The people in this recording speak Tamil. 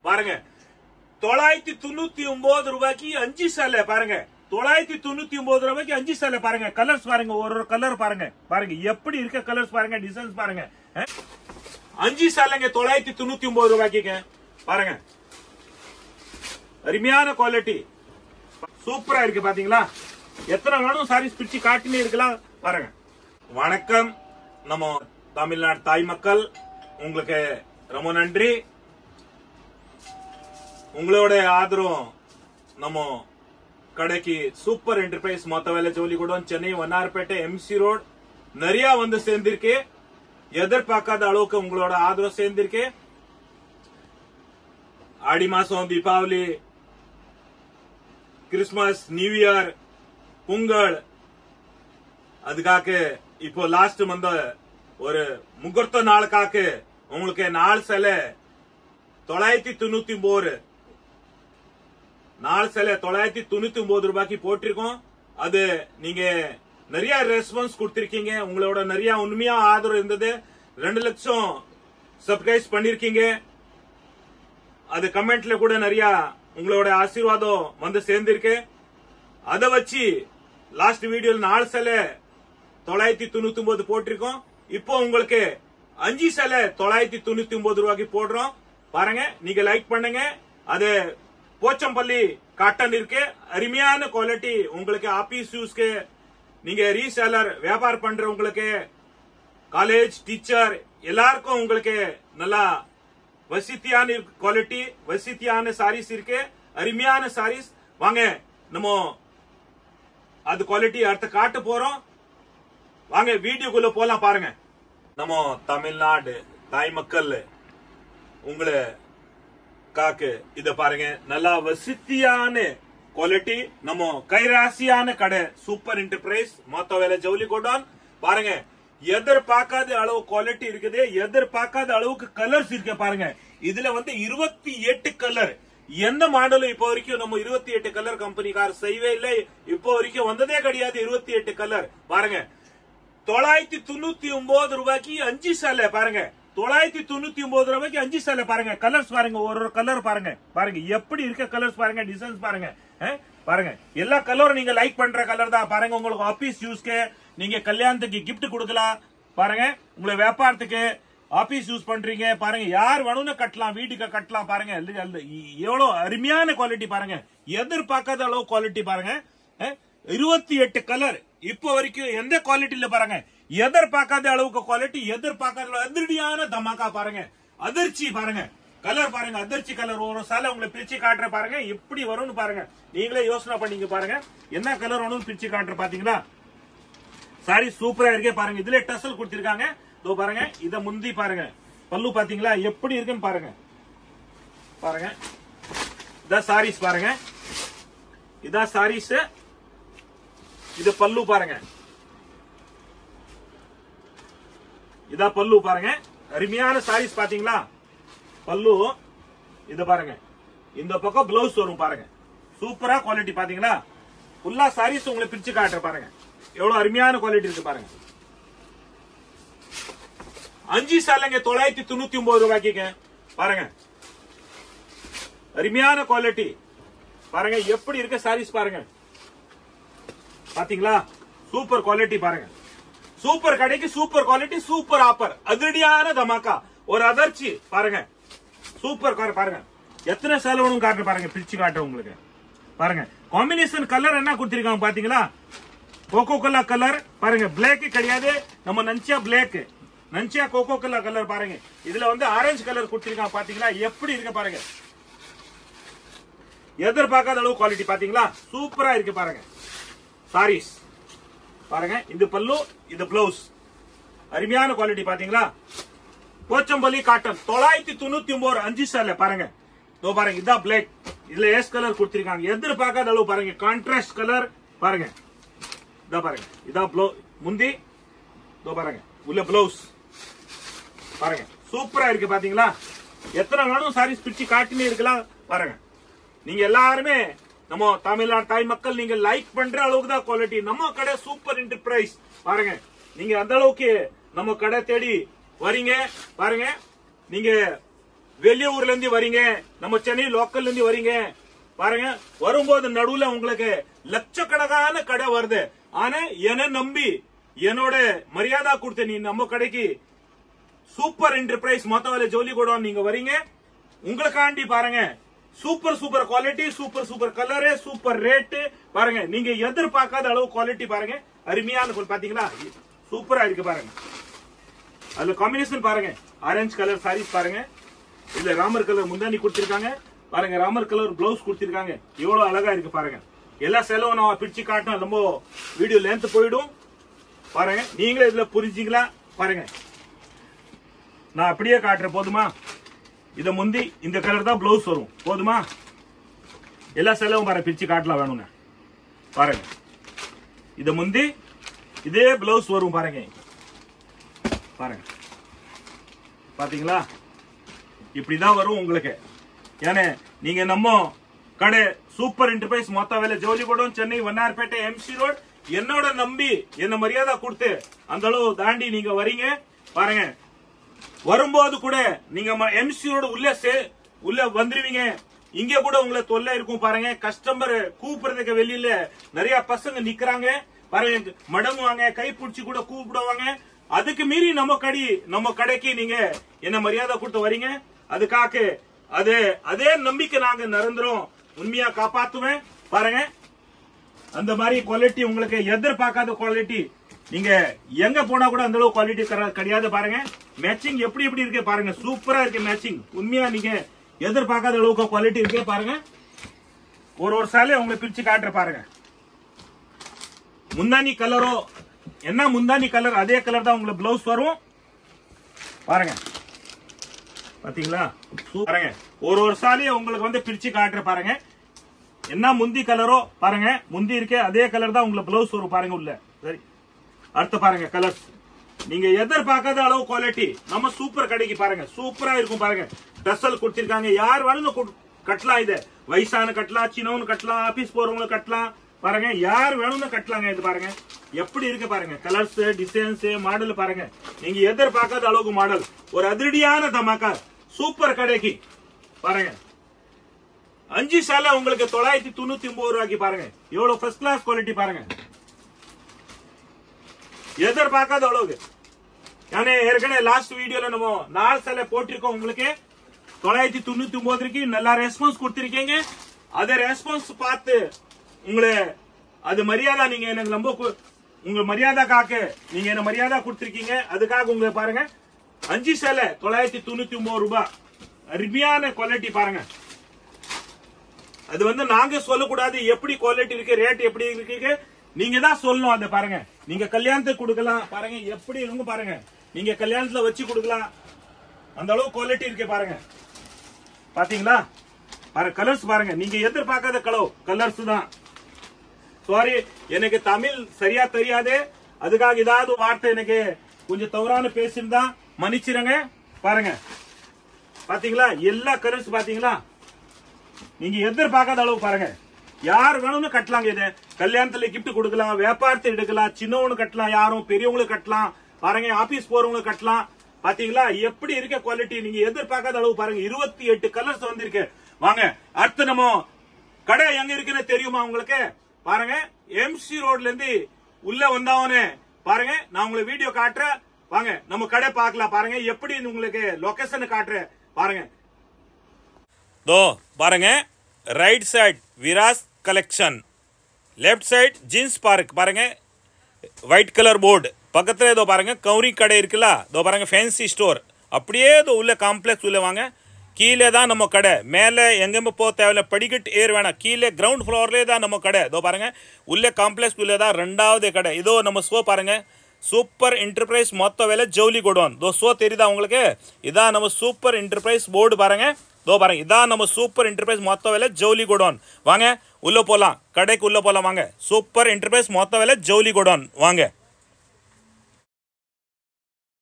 பாருங்க தொள்ளாயிரத்தி தொண்ணூத்தி ஒன்பது ரூபாய்க்கு அஞ்சு சேலை பாருங்க தொள்ளாயிரத்தி தொண்ணூத்தி ஒன்பது ரூபாய்க்கு அஞ்சு சேலை பாருங்க கலர்ஸ் பாருங்க ஒரு ஒரு கலர் பாருங்க பாருங்க எப்படி இருக்க கலர்ஸ் பாருங்க டிசைன்ஸ் பாருங்க அஹ்? அஞ்சு சேலைங்க தொள்ளாயிரத்தி தொண்ணூத்தி ஒன்பது ரூபாய்க்குங்க பாருங்க அருமையான குவாலிட்டி சூப்பரா இருக்கு பாத்தீங்களா எத்தனை வேணும் சாரீஸ் பிரிச்சு காட்டினே இருக்கலாம் பாருங்க வணக்கம் நம்ம தமிழ்நாடு தாய் மக்கள் உங்களுக்கு ரொம்ப நன்றி உங்களோட ஆதரவும் நம்ம கடைக்கு சூப்பர் என்டர்பிரைஸ் மொத்த வேலை ஜோலி கூட சென்னை வண்ணார்பேட்டை எம்சி ரோட் நிறைய வந்து சேர்ந்திருக்கு எதிர்பார்க்காத அளவுக்கு உங்களோட ஆதரவு சேர்ந்திருக்கு ஆடி மாசம் Deepavali Christmas New Year Pongal அதுக்காக இப்போ லாஸ்ட் வந்த ஒரு முகூர்த்த நாளுக்காக உங்களுக்கு நாலு சிலை தொள்ளாயிரத்தி தொண்ணூத்தி ஒன்பது நாலு சிலை தொள்ளாயிரத்தி தொண்ணூத்தி ஒன்பது ரூபாய்க்கு போட்டிருக்கோம் அது நீங்க நிறைய ரெஸ்பான்ஸ் கொடுத்திருக்கீங்க உங்களோட நிறைய உண்மையா ஆதரவு இருந்தது ரெண்டு லட்சம் சப்ஸ்கிரைப் பண்ணிருக்கீங்க அது கமெண்ட்ல கூட நிறைய உங்களோட ஆசீர்வாதம் வந்து சேர்ந்திருக்கு அதை வச்சு லாஸ்ட் வீடியோல நாலு சிலை தொள்ளாயிரத்தி தொண்ணூத்தி ஒன்பது போட்டிருக்கோம் இப்போ உங்களுக்கு அஞ்சு சிலை தொள்ளாயிரத்தி தொண்ணூத்தி ஒன்பது ரூபாய்க்கு போடுறோம் பாருங்க நீங்க லைக் பண்ணுங்க அது போச்சம்பள்ளி காட்டன் இருக்கு அருமையான குவாலிட்டி உங்களுக்கு ஆபீஸ் யூஸ்க்கு நீங்க ரீசேலர் வியாபாரம் பண்றவங்களுக்கு காலேஜ் டீச்சர் எல்லாருக்கும் உங்களுக்கு நல்லா வசதியான குவாலிட்டி வசதியான சாரீஸ் இருக்கு அருமையான சாரீஸ் வாங்க நம்ம அது குவாலிட்டி அடுத்த காட்ட போறோம் வாங்க வீடியோக்குள்ள போலாம் பாருங்க நம்ம தமிழ்நாடு தாய் மக்கள் உங்களை காக்கு இத பாருங்க நல்லா வசதியான குவாலிட்டி நம்ம கைராசியான கடை சூப்பர் என்டர்பிரைஸ் மொத்த வேலை ஜவுளி கோடான் பாருங்க எதிர்பார்க்காத அளவு குவாலிட்டி இருக்குது எதிர்பார்க்காத அளவுக்கு கலர்ஸ் இருக்கு பாருங்க இதுல வந்து இருபத்தி எட்டு கலர் எந்த மாடலும் இப்போ வரைக்கும் நம்ம இருபத்தி எட்டு கலர் கம்பெனிக்கார செய்யவே இல்லை இப்போ வரைக்கும் வந்ததே கிடையாது இருபத்தி எட்டு கலர் பாருங்க தொள்ளாயிரத்தி தொண்ணூத்தி ஒன்பது ரூபாய்க்கு அஞ்சு சேலை பாருங்க தொள்ளாயிரத்தி தொண்ணூத்தி ஒன்பது ரூபாய்க்கு அஞ்சு சேலை பாருங்க கலர்ஸ் பாருங்க ஒரு ஒரு கலர் பாருங்க பாருங்க எப்படி இருக்க கலர்ஸ் பாருங்க டிசைன்ஸ் பாருங்க அஹ், பாருங்க எல்லா கலரும் நீங்க லைக் பண்ற கலர் தான் பாருங்க உங்களுக்கு ஆபீஸ் யூஸ்க்கு நீங்க கல்யாணத்துக்கு கிஃப்ட் கொடுக்கலாம் பாருங்க உங்களை வியாபாரத்துக்கு ஆபீஸ் யூஸ் பண்றீங்க பாருங்க யார் வேணும்னு கட்டலாம் வீட்டுக்கு கட்டலாம் பாருங்க இல்ல- இல்ல, எவ்வளவு அருமையான குவாலிட்டி பாருங்க எதிர்பார்க்காத அளவு குவாலிட்டி பாருங்க அஹ், இருபத்தி எட்டு கலர் இப்போ வரைக்கும் எந்த குவாலிட்டியில பாருங்க எதிர்பார்க்காத அளவுக்கு குவாலிட்டி எதிர்பார்க்காத அளவு அதிரடியான தமாக்கா பாருங்க அதிர்ச்சி பாருங்க கலர் பாருங்க அதிர்ச்சி கலர் ஒரு சாலை உங்களை பிரிச்சு காட்டுற பாருங்க எப்படி வரும்னு பாருங்க நீங்களே யோசனை பண்ணீங்க பாருங்க என்ன கலர் வேணும்னு பிரிச்சு காட்டுற பாத்தீங்களா சாரி சூப்பரா இருக்கே பாருங்க இதுல டசல் கொடுத்திருக்காங்க இதோ பாருங்க இத முந்தி பாருங்க பல்லு பாத்தீங்களா எப்படி இருக்குன்னு பாருங்க பாருங்க இதான் சாரீஸ் பாருங்க இதான் சாரீஸ் இது பல்லு பாருங்க இதா பல்லு பாருங்க அருமையான சாரீஸ் பாத்தீங்களா பல்லு இது பாருங்க இந்த பக்கம் பிளவுஸ் வரும் பாருங்க சூப்பரா குவாலிட்டி பாத்தீங்களா ஃபுல்லா சாரீஸ் உங்களை பிரிச்சு காட்டுற பாருங்க எவ்வளவு அருமையான குவாலிட்டி இருக்கு பாருங்க அஞ்சு சாலைங்க தொள்ளாயிரத்தி தொண்ணூத்தி ஒன்பது ரூபாய்க்குங்க பாருங்க அருமையான குவாலிட்டி பாருங்க எப்படி இருக்க சாரீஸ் பாருங்க பாத்தீங்களா சூப்பர் குவாலிட்டி பாருங்க சூப்பர் கடைக்கு சூப்பர் குவாலிட்டி சூப்பர் ஆஃபர் அதிரடியான தமாக்கா ஒரு அதிர்ச்சி பாருங்க சூப்பர் கார் பாருங்க எத்தனை செலவனும் காட்டுற பாருங்க பிரிச்சு காட்டுறேன் உங்களுக்கு பாருங்க காம்பினேஷன் கலர் என்ன கொடுத்திருக்காங்க பாத்தீங்களா கோகோ கோலா கலர் பாருங்க பிளாக் கிடையாது நம்ம நன்சியா பிளாக் நன்சியா கோகோ கோலா கலர் பாருங்க இதுல வந்து ஆரஞ்சு கலர் கொடுத்திருக்காங்க பாத்தீங்களா எப்படி இருக்கு பாருங்க எதிர்பார்க்காத அளவு குவாலிட்டி பாத்தீங்களா சூப்பரா இருக்கு பாருங்க சாரீஸ் பாருங்க இது பல்லு இது பிளவுஸ் அருமையான குவாலிட்டி பாத்தீங்களா போச்சம்பள்ளி காட்டன் தொள்ளாயிரத்தி தொண்ணூத்தி ஒன்பது அஞ்சு சார்ல பாருங்க இதோ பாருங்க இதான் பிளாக் இதுல எஸ் கலர் கொடுத்திருக்காங்க எதிர்பார்க்காத அளவு பாருங்க கான்ட்ராஸ்ட் கலர் பாருங்க இதா பாருங்க இதான் ப்ளவு முந்தி இதோ பாருங்க உள்ள பிளவுஸ் பாருங்க சூப்பரா இருக்கு பாத்தீங்களா எத்தனை வேணும் சாரீஸ் பிரிச்சு காட்டினே இருக்கலாம் பாருங்க நீங்க எல்லாருமே நம்ம தமிழ்நாடு தாய் மக்கள் நீங்க லைக் பண்ற அளவுக்கு தான் குவாலிட்டி நம்ம கடை சூப்பர் என்டர்பிரைஸ் பாருங்க நீங்க அந்த அளவுக்கு நம்ம கடை தேடி வரீங்க பாருங்க நீங்க வெளியூர்ல இருந்து வரீங்க நம்ம சென்னை லோக்கல்ல இருந்து வரீங்க பாருங்க வரும்போது நடுவுல உங்களுக்கு லட்சக்கணக்கான கடை வருது ஆனா என்ன நம்பி என்னோட மரியாதை கொடுத்த நீ நம்ம கடைக்கு சூப்பர் என்டர்பிரைஸ் மொத்த வேலை ஜோலி கூட நீங்க வரீங்க உங்களுக்காண்டி பாருங்க super super quality super super colour super rate பாருங்க நீங்க எதிர்பார்க்காத அளவு குவாலிட்டி பாருங்க அருமையான பொருள் பாத்தீங்களா சூப்பரா இருக்கு பாருங்க அதுல காம்பினேஷன் பாருங்க ஆரஞ்சு கலர் சாரீஸ் பாருங்க இதுல ராமர் கலர் முந்தானி கொடுத்திருக்காங்க பாருங்க ராமர் கலர் பிளவுஸ் கொடுத்திருக்காங்க எவ்வளவு அழகா இருக்கு பாருங்க எல்லா செலவும் நான் பிடிச்சு காட்டினா ரொம்ப வீடியோ லென்த் போயிடும் பாருங்க நீங்களே இதுல புரிஞ்சுங்களா பாருங்க நான் அப்படியே காட்டுறேன் போதுமா இத முந்தி இந்த கலர் தான் பிளவுஸ் வரும் போதுமா எல்லா செலவும் பாருங்க பிரிச்சு காட்டலாம் வேணுங்க பாருங்க இத முந்தி இதே பிளவுஸ் வரும் பாருங்க பாருங்க பாத்தீங்களா இப்படிதான் வரும் உங்களுக்கு ஏன்னா நீங்க நம்ம கடை சூப்பர் என்டர்பிரைஸ் மொத்த வேலை ஜோலி கூடம் சென்னை வண்ணார்பேட்டை எம்சி ரோட் என்னோட நம்பி என்ன மரியாதை கொடுத்து அந்த அளவு தாண்டி நீங்க வரீங்க பாருங்க வரும்போது கூட நீங்க எம்சி ரோடு உள்ள சே உள்ள வந்துருவீங்க இங்க கூட உங்களை தொல்லை இருக்கும் பாருங்க கஸ்டமர் கூப்பிடுறதுக்கு வெளியில நிறைய பசங்க நிக்கிறாங்க பாருங்க மடங்குவாங்க கை பிடிச்சி கூட கூப்பிடுவாங்க அதுக்கு மீறி நம்ம கடி நம்ம கடைக்கு நீங்க என்ன மரியாதை கொடுத்து வரீங்க அதுக்காக அது அதே நம்பிக்கை நாங்க நிரந்தரம் உண்மையா காப்பாத்துவேன் பாருங்க அந்த மாதிரி குவாலிட்டி உங்களுக்கு எதிர்பார்க்காத குவாலிட்டி நீங்க எங்க போனா கூட அந்த அளவு குவாலிட்டி கிடையாது பாருங்க மேட்சிங் எப்படி எப்படி இருக்கு பாருங்க சூப்பரா இருக்கு மேட்சிங் உண்மையா நீங்க எதிர்பார்க்காத அளவுக்கு குவாலிட்டி இருக்கு பாருங்க ஒரு ஒரு சாலையை உங்களுக்கு பிரிச்சு காட்டுற பாருங்க முந்தானி கலரோ என்ன முந்தானி கலர் அதே கலர் தான் உங்களுக்கு பிளவுஸ் வரும் பாருங்க பாத்தீங்களா சூ- பாருங்க ஒரு ஒரு சாலையை உங்களுக்கு வந்து பிரிச்சு காட்டுற பாருங்க என்ன முந்தி கலரோ பாருங்க முந்தி இருக்கே அதே கலர் தான் உங்களுக்கு பிளவுஸ் வரும் பாருங்க உள்ள சரி அடுத்து பாருங்க கலர்ஸ் நீங்க எதிர்பார்க்காத அளவு குவாலிட்டி நம்ம சூப்பர் கடைக்கு பாருங்க சூப்பரா இருக்கும் பாருங்க டசல் கொடுத்திருக்காங்க யார் வேணும் கு- கட்டலாம் இது வயசான கட்டலாம் சின்னவனு கட்டலாம் ஆபீஸ் போறவங்களும் கட்டலாம் பாருங்க யார் வேணும்னு கட்டலாங்க இது பாருங்க எப்படி இருக்கு பாருங்க கலர்ஸ் டிசைன்ஸ் மாடல் பாருங்க நீங்க எதிர்பார்க்காத அளவுக்கு மாடல் ஒரு அதிரடியான தமாக்கா சூப்பர் கடைக்கு பாருங்க அஞ்சு சேலை உங்களுக்கு தொள்ளாயிரத்தி தொண்ணூத்தி ஒன்பது ரூபாய்க்கு பாருங்க எவ்வளவு ஃபர்ஸ்ட் கிளாஸ் குவாலிட்டி பாருங்க எதிர்பார்க்காத அளவுக்கு ஏன்னா ஏற்கனவே லாஸ்ட் வீடியோல நம்ம நாலு சேலை போட்டிருக்கோம் உங்களுக்கு தொள்ளாயிரத்தி தொண்ணூத்தி ஒன்பதுக்கு நல்லா ரெஸ்பான்ஸ் கொடுத்திருக்கீங்க அதே ரெஸ்பான்ஸ் பார்த்து உங்களை அது மரியாதை நீங்க எனக்கு ரொம்ப கு- உங்க மரியாதை காக்க நீங்க என்ன மரியாதை கொடுத்திருக்கீங்க அதுக்காக உங்களை பாருங்க அஞ்சு சேலை தொள்ளாயிரத்தி தொண்ணூத்தி ஒன்பது ரூபாய் அருமையான குவாலிட்டி பாருங்க அது வந்து நாங்க சொல்லக்கூடாது எப்படி குவாலிட்டி இருக்கு ரேட் எப்படி இருக்கு நீங்க தான் சொல்லணும் அதை பாருங்க நீங்க கல்யாணத்துக்கு கொடுக்கலாம் பாருங்க எப்படி இருக்கு பாருங்க நீங்க கல்யாணத்துல வச்சு கொடுக்கலாம் அந்த அளவு குவாலிட்டி இருக்கு பாருங்க பாத்தீங்களா பாருங்க கலர்ஸ் பாருங்க நீங்க எதிர்பார்க்காத கலர் கலர்ஸ் தான் சாரி எனக்கு தமிழ் சரியா தெரியாது அதுக்காக ஏதாவது வார்த்தை எனக்கு கொஞ்சம் தவறான பேசியிருந்தா மன்னிச்சிருங்க பாருங்க பாத்தீங்களா எல்லா கலர்ஸ் பாத்தீங்களா நீங்க எதிர்பார்க்காத அளவு பாருங்க யார் வேணும்னு கட்டலாங்க இது கல்யாணத்துல gift கொடுக்கலாம் வியாபாரத்தை எடுக்கலாம் சின்னவனு கட்டலாம் யாரும் பெரியவங்களுக்கு கட்டலாம் பாருங்க ஆபீஸ் போறவங்களுக்கு கட்டலாம் பாத்தீங்களா எப்படி இருக்க குவாலிட்டி நீங்க எதிர்பார்க்காத அளவு பாருங்க இருபத்தி எட்டு கலர்ஸ் வந்திருக்கு வாங்க அடுத்து நம்ம கடை எங்க இருக்குன்னு தெரியுமா உங்களுக்கு பாருங்க எம்சி ரோட்ல இருந்து உள்ள வந்தவனே பாருங்க நான் உங்களுக்கு வீடியோ காட்டுறேன் வாங்க நம்ம கடை பார்க்கலாம் பாருங்க எப்படி உங்களுக்கு லொகேஷன் காட்டுறேன் பாருங்க दो பாருங்க ரைட் சைடு விராஸ் collection left side jeans park பாருங்க ஒயிட் கலர் போர்டு பக்கத்துல இதோ பாருங்க கௌரி கடை இருக்குல்ல இதோ பாருங்க ஃபேன்சி ஸ்டோர் அப்படியே இதோ உள்ள காம்ப்ளெக்ஸ் உள்ள வாங்க கீழே தான் நம்ம கடை மேலே எங்கேயுமே போக தேவையில்ல படிக்கட்டு ஏர் வேணாம் கீழே கிரவுண்ட் ஃப்ளோர்லேயே தான் நம்ம கடை இதோ பாருங்க உள்ளே காம்ப்ளெக்ஸ் உள்ளே தான் ரெண்டாவது கடை இதோ நம்ம ஷோ பாருங்க சூப்பர் என்டர்பிரைஸ் மொத்த வேலை ஜவுளி கொடுவோம் இதோ ஷோ தெரியுதா உங்களுக்கு இதான் நம்ம சூப்பர் என்டர்பிரைஸ் போர்டு பாருங்க இதோ பாருங்க இதான் நம்ம சூப்பர் என்டர்பிரைஸ் மொத்த வேலை ஜவுளி கோடவுன் வாங்க உள்ள போலாம் கடைக்கு உள்ள போலாம் வாங்க சூப்பர் என்டர்பிரைஸ் மொத்த வேலை ஜவுளி கோடவுன் வாங்க